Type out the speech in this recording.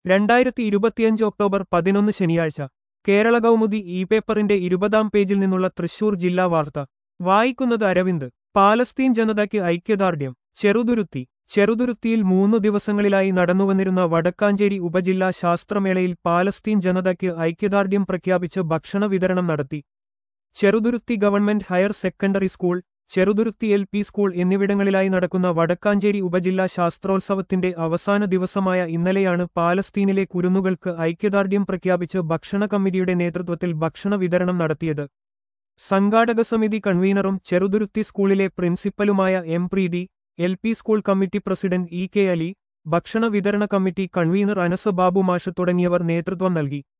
രണ്ടായിരത്തി ഇരുപത്തിയഞ്ച് ഒക്ടോബർ പതിനൊന്ന് ശനിയാഴ്ച കേരള കൗമുദി ഇ പേപ്പറിന്റെ ഇരുപതാം പേജിൽ നിന്നുള്ള തൃശൂർ ജില്ലാ വാർത്ത വായിക്കുന്നത് അരവിന്ദ് പാലസ്തീൻ ജനതയ്ക്ക് ഐക്യദാർഢ്യം ചെറുതുരുത്തി ചെറുതുരുത്തിയിൽ മൂന്നു ദിവസങ്ങളിലായി നടന്നുവന്നിരുന്ന വടക്കാഞ്ചേരി ഉപജില്ലാ ശാസ്ത്രമേളയിൽ പാലസ്തീൻ ജനതയ്ക്ക് ഐക്യദാർഢ്യം പ്രഖ്യാപിച്ച് ഭക്ഷണ വിതരണം നടത്തി Cheruthuruthy government higher secondary school Cheruthuruthy L P school എന്നിവിടങ്ങളിലായി നടക്കുന്ന വടക്കാഞ്ചേരി ഉപജില്ലാ ശാസ്ത്രോത്സവത്തിന്റെ അവസാന ദിവസമായ ഇന്നലെയാണ് പാലസ്തീനിലെ കുരുന്നുകൾക്ക് ഐക്യദാർഢ്യം പ്രഖ്യാപിച്ച് ഭക്ഷണ കമ്മിറ്റിയുടെ നേതൃത്വത്തിൽ ഭക്ഷണ വിതരണം നടത്തിയത് സംഘാടക സമിതി കൺവീനറും ചെറുതുരുത്തി സ്കൂളിലെ പ്രിൻസിപ്പലുമായ M Preethi L P school committee president E K Ali ഭക്ഷണ വിതരണ കമ്മിറ്റി കൺവീനർ അനസ് ബാബു മാഷ് തുടങ്ങിയവർ നേതൃത്വം നൽകി